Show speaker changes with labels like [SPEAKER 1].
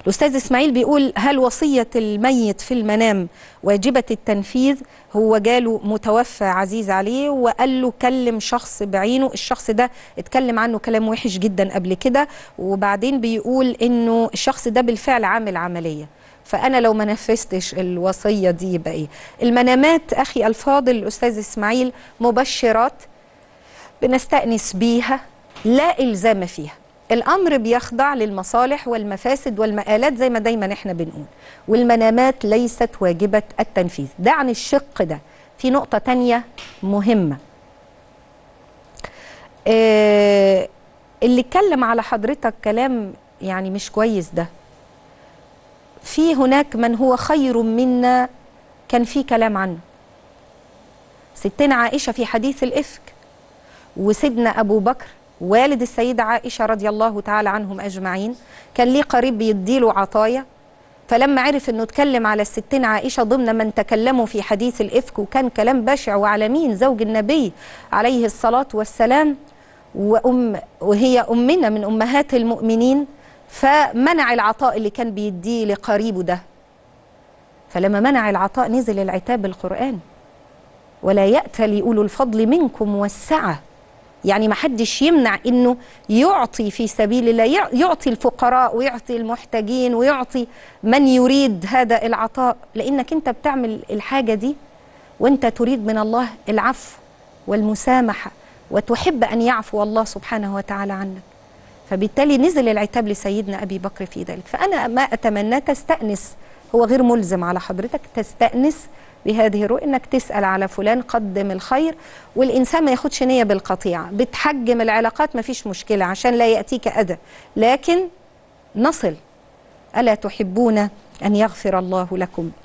[SPEAKER 1] الأستاذ إسماعيل بيقول هل وصية الميت في المنام واجبة التنفيذ هو جاله متوفى عزيز عليه وقال له كلم شخص بعينه الشخص ده اتكلم عنه كلام وحش جدا قبل كده وبعدين بيقول إنه الشخص ده بالفعل عامل عملية فأنا لو ما نفذتش الوصية دي يبقى إيه المنامات أخي الفاضل الأستاذ إسماعيل مبشرات بنستأنس بيها لا إلزام فيها الأمر بيخضع للمصالح والمفاسد والمآلات زي ما دايما احنا بنقول والمنامات ليست واجبة التنفيذ ده عن الشق ده في نقطة تانية مهمة آه اللي اتكلم على حضرتك كلام يعني مش كويس ده في هناك من هو خير منا كان في كلام عنه ستنا عائشة في حديث الإفك وسيدنا أبو بكر والد السيدة عائشة رضي الله تعالى عنهم أجمعين كان ليه قريب بيديله عطايا فلما عرف انه اتكلم على الستين عائشة ضمن من تكلموا في حديث الإفك وكان كلام بشع وعلى مين زوج النبي عليه الصلاة والسلام وأم وهي أمنا من أمهات المؤمنين فمنع العطاء اللي كان بيديه لقريبه ده فلما منع العطاء نزل العتاب القرآن ولا يأتل أولو الفضل منكم والسعة يعني ما حدش يمنع انه يعطي في سبيل الله يعطي الفقراء ويعطي المحتاجين ويعطي من يريد هذا العطاء لانك انت بتعمل الحاجه دي وانت تريد من الله العفو والمسامحه وتحب ان يعفو الله سبحانه وتعالى عنك فبالتالي نزل العتاب لسيدنا ابي بكر في ذلك فانا ما اتمنى تستانس هو غير ملزم على حضرتك تستانس بهذه الرؤية انك تسال على فلان قدم الخير والانسان ما ياخدش نيه بالقطيعه بتحجم العلاقات ما فيش مشكله عشان لا ياتيك اذى لكن نصل الا تحبون ان يغفر الله لكم